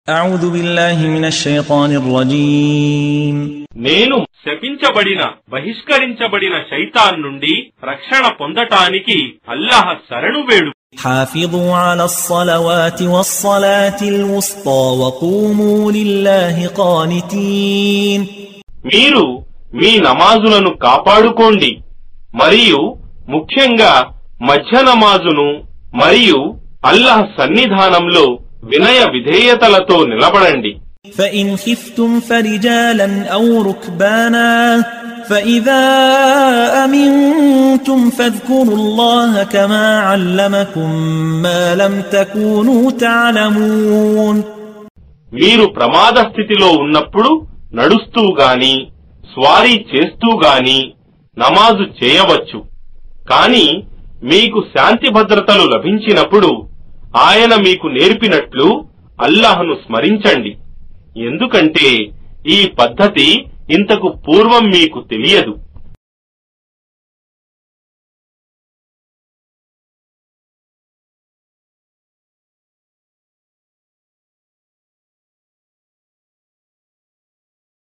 أعوذ بالله من الشيطان الرجيم నేను శపించబడిన బహిష్కరించబడిన శైతాన్ నుండి రక్షణ పొందటానికి అల్లాహ్ శరణు వేడు حافظوا على الصلوات والصلاة الوسطى وقوموا لله قانتين మీరు మీ నమాజులను కాపాడుకోండి మరియు ముఖ్యంగా మధ్య నమాజును మరియు అల్లాహ్ సన్నిధానంలో వినయ విధేయతలతో నిలబడండి فإن خفتم فرجالا أو ركبانا فإذا أمنتم فاذكروا الله كما علمكم ما لم تكونوا تعلمون మీరు ప్రమాద స్థితిలో ఉన్నప్పుడు నడుస్తూ గాని స్వారీ చేస్తూ గాని నమాజు చేయవచ్చు కాని మీకు శాంతి భద్రతలు లభించినప్పుడు ఆయన మీకు నేర్పినట్లు అల్లాహ్ను స్మరించండి ఎందుకంటే ఈ పద్ధతి ఇంతకు పూర్వం మీకు తెలియదు